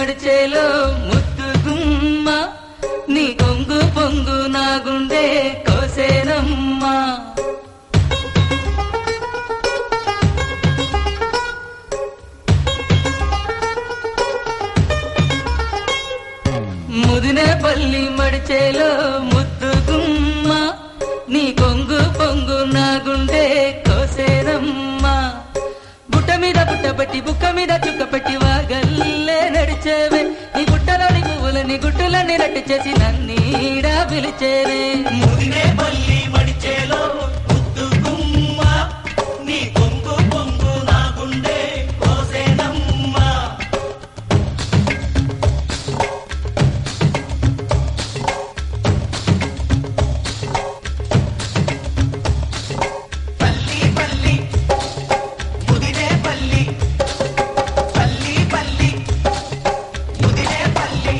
మడిచేలో ముద్దు గుమ్మ నీ కొంగు పొంగు నా గుండె కోసేనమ్మా ముదినే పల్లి మడిచేలో ముద్దు గుమ్మ నీ కొంగు పొంగు నా గుండె కోసేనమ్మా బుట్ట మీద బుట్ట పెట్టి బుక్క మీద చుక్క పెట్టి వాగల్లే నడిచేవే నీ గుట్టలోని పువ్వులని గుట్టులని రట్టు చేసి నన్నీడా పిలిచేవే ముదినే పల్లి మడిచేలో ముద్దు గుమ్మ నీ కొంగు పొంగు నా గుండె కోసేనమ్మ పల్లి పల్లి ముదినే పల్లి పల్లి పల్లి ముదినే పల్లి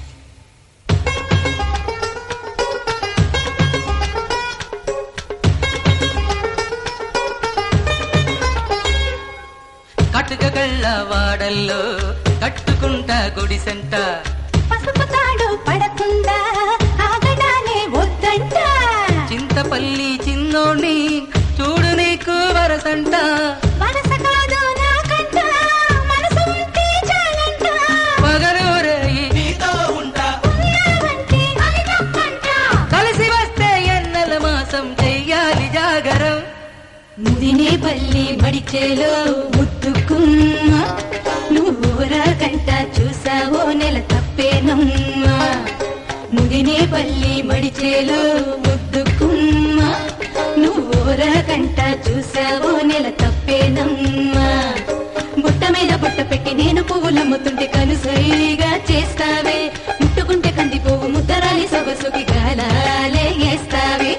కట్టుక కళ్ళ వాడల్లో కట్టుకుంటా గుడిసెంట పసుపు తాడు పడకుండా ఆగడానే వద్దంట చింతపల్లి చిన్నోణ్ణి చూడు నీకు వరసంట మనస కాదు నాకంట మనసు ఉంటే చాలంట పగలూరయి నీతో ఉంటా ఉన్నావంటే అది తప్పంట కలిసి వస్తే ఎన్నెల మాసం చెయ్యాలి జాగరం ముదినే పల్లి మడిచేలో ముద్దుకున్న నువ్వు కంట చూసావో నెల తప్పేనమ్మా ముదినే పల్లి మడిచేలో ముద్దుకున్న నువ్వు కంట చూసావో నెల తప్పేనమ్మా బుట్ట మీద బుట్ట పెట్టి నేను పువ్వులమ్ముతుంటే కనుసరిగా చేస్తావే ముట్టుకుంటే కంది పువ్వు ముద్దరాలి సొగసుకి గాలాలే వేస్తావే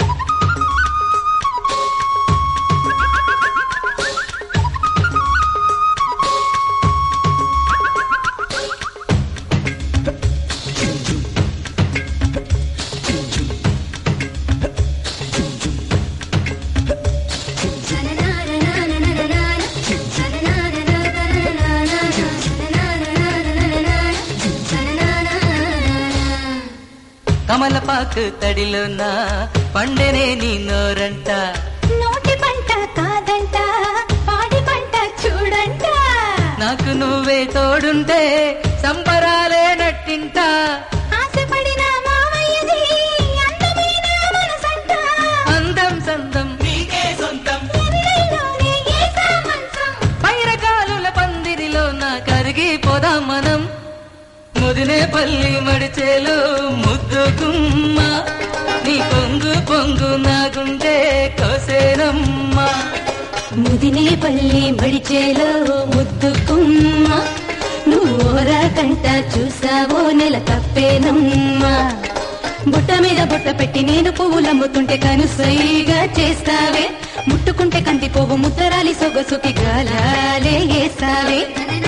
కమలపాకు తడిలోన పండెనే నీ నోరంట నోటి పంట కాదంట పాడి పంట చూడంట నాకు నువ్వే తోడుంటే సంబరాలే నట్టింట ఆశపడిన మావయ్యది అందమైన మనసంట అందం సందం నీకే సొంతం ఎన్నెల్లోనే ఏసా మంచం పైరకాలుల పందిరిలో నా కరిగిపోదాం మనం ముదినే పల్లి మడిచేలు ముద్దు గుమ్మ నీ పొంగు పొంగు నా గుండె కోసేనమ్మా ముదినే పల్లి మడిచేలో ముద్దుకుమ్మ నువ్వోరా కంట చూసావో నెల తప్పేనమ్మా బుట్ట మీద బుట్ట పెట్టి నేను పువ్వులమ్ముతుంటే కనుసైగా చేస్తావే ముట్టుకుంటే కంది పువ్వు ముద్దరాలి సొగసుకి గాలాలే వేస్తావే